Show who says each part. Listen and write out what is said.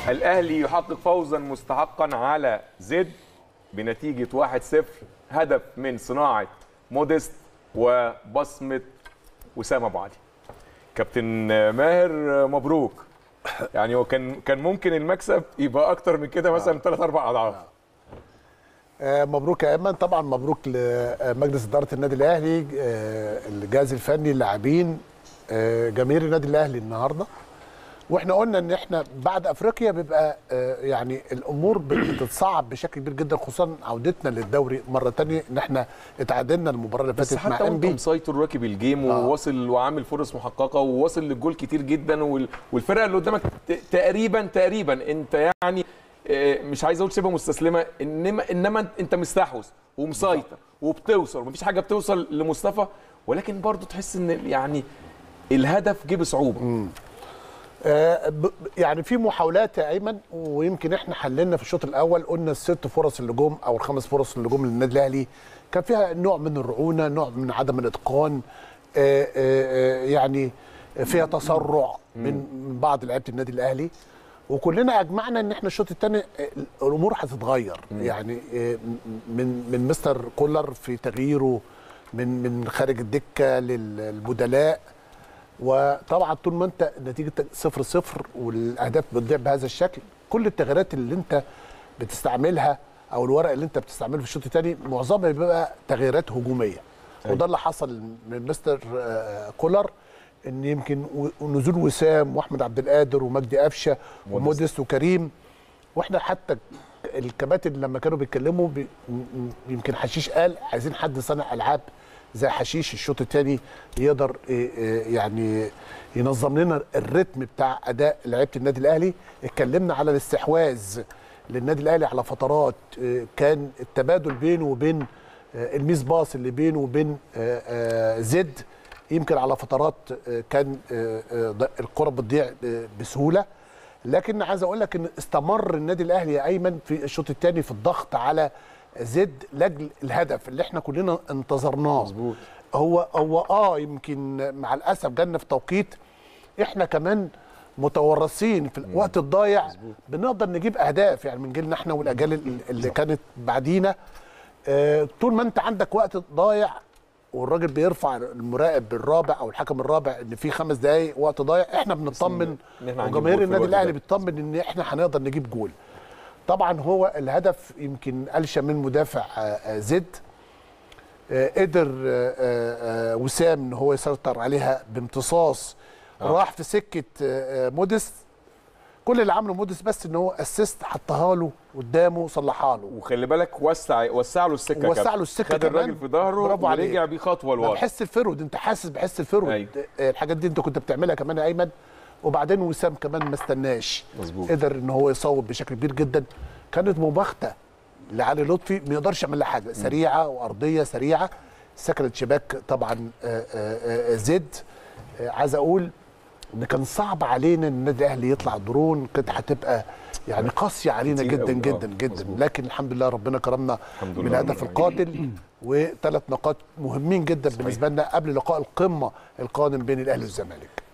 Speaker 1: الاهلي يحقق فوزا مستحقا على زد بنتيجه 1-0 هدف من صناعه موديست وبصمه وسام ابو علي كابتن ماهر مبروك يعني هو كان كان ممكن المكسب يبقى اكتر من كده مثلا ثلاث اربع اضعاف
Speaker 2: آه، مبروك يا ايمن طبعا مبروك لمجلس اداره النادي الاهلي آه، الجهاز الفني اللاعبين آه، جماهير النادي الاهلي النهارده واحنا قلنا ان احنا بعد افريقيا بيبقى آه، يعني الامور بتتصعب بشكل كبير جدا خصوصا عودتنا للدوري مره تانية ان احنا اتعادلنا المباراه اللي
Speaker 1: بس
Speaker 2: فاتت مع
Speaker 1: حتى
Speaker 2: ام
Speaker 1: وانت
Speaker 2: بي
Speaker 1: مسيطر راكب الجيم
Speaker 2: آه.
Speaker 1: وواصل وعامل فرص محققه وواصل للجول كتير جدا وال- والفرقه اللي قدامك ت- تقريبا تقريبا انت يعني آه، مش عايز اقول شبه مستسلمه انما انما انت- انت مستحوذ ومسيطر وبتوصل ومفيش حاجه بتوصل لمصطفى ولكن برضو تحس ان يعني الهدف جه بصعوبه
Speaker 2: آه، ب- ب- يعني في محاولات يا ايمن ويمكن احنا حللنا في الشوط الاول قلنا الست فرص اللي جم او الخمس فرص اللي جم للنادي الاهلي كان فيها نوع من الرعونه نوع من عدم الاتقان آه، آه، آه، يعني فيها تسرع من من بعض لعيبه النادي الاهلي وكلنا اجمعنا ان احنا الشوط الثاني الامور هتتغير يعني آه، من من مستر كولر في تغييره من من خارج الدكه للبدلاء وطبعا طول ما انت نتيجه صفر صفر والاهداف بتضيع بهذا الشكل كل التغييرات اللي انت بتستعملها او الورق اللي انت بتستعمله في الشوط الثاني معظمها بيبقى تغييرات هجوميه وده اللي حصل من مستر آه، كولر ان يمكن و- نزول وسام واحمد عبد القادر ومجدي قفشه وموديست وكريم واحنا حتى الكباتن لما كانوا بيتكلموا بي م- م- يمكن حشيش قال عايزين حد صانع العاب زي حشيش الشوط الثاني يقدر إيه إيه يعني ينظم لنا الريتم بتاع اداء لعيبه النادي الاهلي اتكلمنا على الاستحواذ للنادي الاهلي على فترات إيه كان التبادل بينه وبين آه، الميس باص اللي بينه وبين آه، آه، زد يمكن على فترات آه، كان آه، آه، ض- الكره بتضيع آه، بسهوله لكن عايز اقول لك ان استمر النادي الاهلي يا ايمن في الشوط الثاني في الضغط على زد لاجل الهدف اللي احنا كلنا انتظرناه
Speaker 1: مظبوط.
Speaker 2: هو هو اه يمكن مع الاسف جالنا في توقيت احنا كمان متورطين في الوقت الضايع بنقدر نجيب اهداف يعني من جيلنا احنا والاجيال ال- اللي كانت بعدينا آه طول ما انت عندك وقت ضايع والراجل بيرفع المراقب الرابع او الحكم الرابع ان في خمس دقائق وقت ضايع احنا بنطمن
Speaker 1: إن إحنا هنجيب
Speaker 2: وجماهير
Speaker 1: جول في
Speaker 2: النادي
Speaker 1: الوقت
Speaker 2: الاهلي
Speaker 1: ده.
Speaker 2: بتطمن ان احنا هنقدر نجيب جول طبعا هو الهدف يمكن قلشه من مدافع آه، آه، زد آه، قدر آه، آه، آه، وسام ان هو يسيطر عليها بامتصاص راح في سكه آه، آه، موديست كل اللي عمله موديست بس ان هو اسيست حطها له قدامه صلحها له
Speaker 1: وخلي بالك وسع وسع له السكه يا
Speaker 2: وسع
Speaker 1: كابتن.
Speaker 2: له السكة
Speaker 1: خد
Speaker 2: كمان.
Speaker 1: الراجل في ظهره
Speaker 2: برافو عليك.
Speaker 1: ورجع بيه خطوه
Speaker 2: ما
Speaker 1: لورا
Speaker 2: بحس الفرود انت حاسس بحس الفرود
Speaker 1: أيوة.
Speaker 2: آه، الحاجات دي انت كنت بتعملها كمان يا ايمن وبعدين وسام كمان ما استناش
Speaker 1: مظبوط.
Speaker 2: قدر ان هو يصوب بشكل كبير جدا كانت مباغته لعلي لطفي ما يقدرش يعمل لها حاجه سريعه وارضيه سريعه سكنت شباك طبعا آه، آه، آه، زد آه، عايز اقول ان كان صعب علينا ان النادي الاهلي يطلع درون كانت هتبقى يعني قاسيه علينا
Speaker 1: كتير
Speaker 2: جدا
Speaker 1: أوي. آه،
Speaker 2: جدا جدا
Speaker 1: مظبوط.
Speaker 2: لكن الحمد لله ربنا كرمنا
Speaker 1: الحمد لله
Speaker 2: بالهدف
Speaker 1: رب
Speaker 2: القاتل وثلاث نقاط مهمين جدا بالنسبه لنا قبل لقاء القمه القادم بين الاهلي والزمالك